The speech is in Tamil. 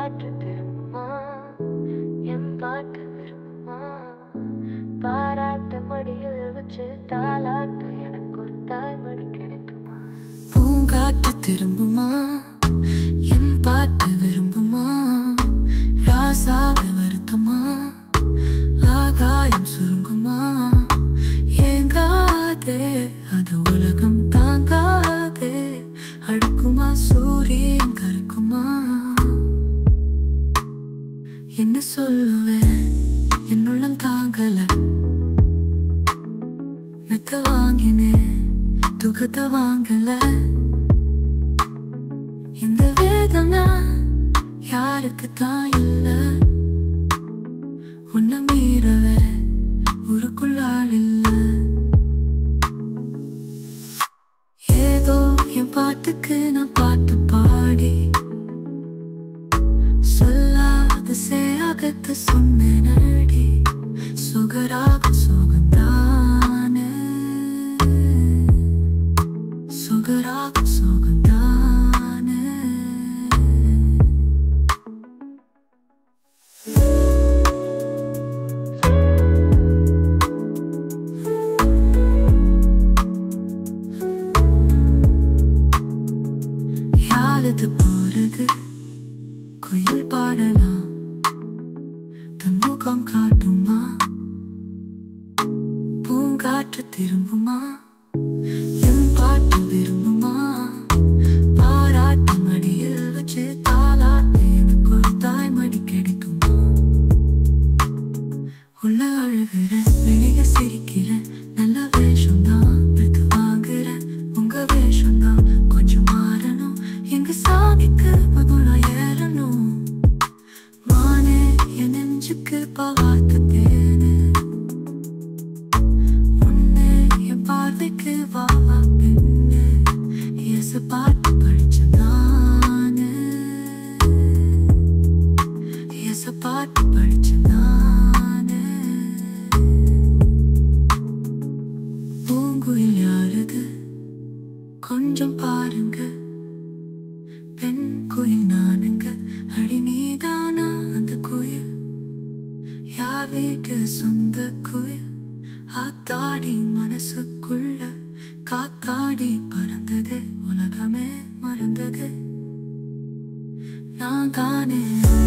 காற்று திரும்புமா என் பாட்டு விரும்புமா பாராட்ட மடியில் வச்சு தாலாட்டு எனக்கு ஒரு தாய்மடி கிடைக்குமா பூங்காற்று திரும்புமா என் பாட்டு விரும்புமா ராசாவ வருத்தமா ஆகாயம் சுருங்குமா ஏங்காதே அது உலகம் தாங்காதே அடுக்குமா சூரியன் கருக்குமா என்ன சொல்லுவேன் என்னுள்ளம் தாங்கல மெத்த வாங்கினேன் துக்கத்தை வாங்கல இந்த வேதனை யாருக்கு தான் இல்ல உன்னை மீறவே ஊருக்குள்ளாள் இல்ல ஏதோ என் பாட்டுக்கு நான் பாட்டு பாடி சொல்லாத சேகத்தை சொன்னேன் அடி சுகராக சுகந்தானே சுகராக சுகந்தானே யாரது போறது குயில் பாடலாம் தன்முகம் காட்டுமா பூங்காற்று திரும்புமா என் பாட்டு விரும்புமா பாராட்டு மடியில் வச்சு தாலாட்டு எனக்கு ஒரு தாய்மடி கிடைக்குமா உள்ள அழுகிறேன் வெளிய சிரிக்கிறேன் நல்ல வேஷம் தான் விட்டு வாங்குறேன் உங்க வேஷம் தான் கொஞ்சம் மாறணும் எங்க சாமிக்கு மகுளம் ஏறணும் மானே என் நெஞ்சுக்கு பார்த்து தேனு உன்னை என் பார்வைக்கு வா வா பெண்ணு இயேசு பாட்டு படிச்ச நானு இயேசு பாட்டு படிச்ச நானு பூங்குயில் யாருது கொஞ்சம் பாருங்க பெண் குயில் நானுங்க அடி நீதானா அந்த குயில் யார் வீட்டு சொந்த குயில் ஆத்தாடி மனசுக்குள்ள காத்தாடி பறந்தது உலகமே மறந்தது நான் தானே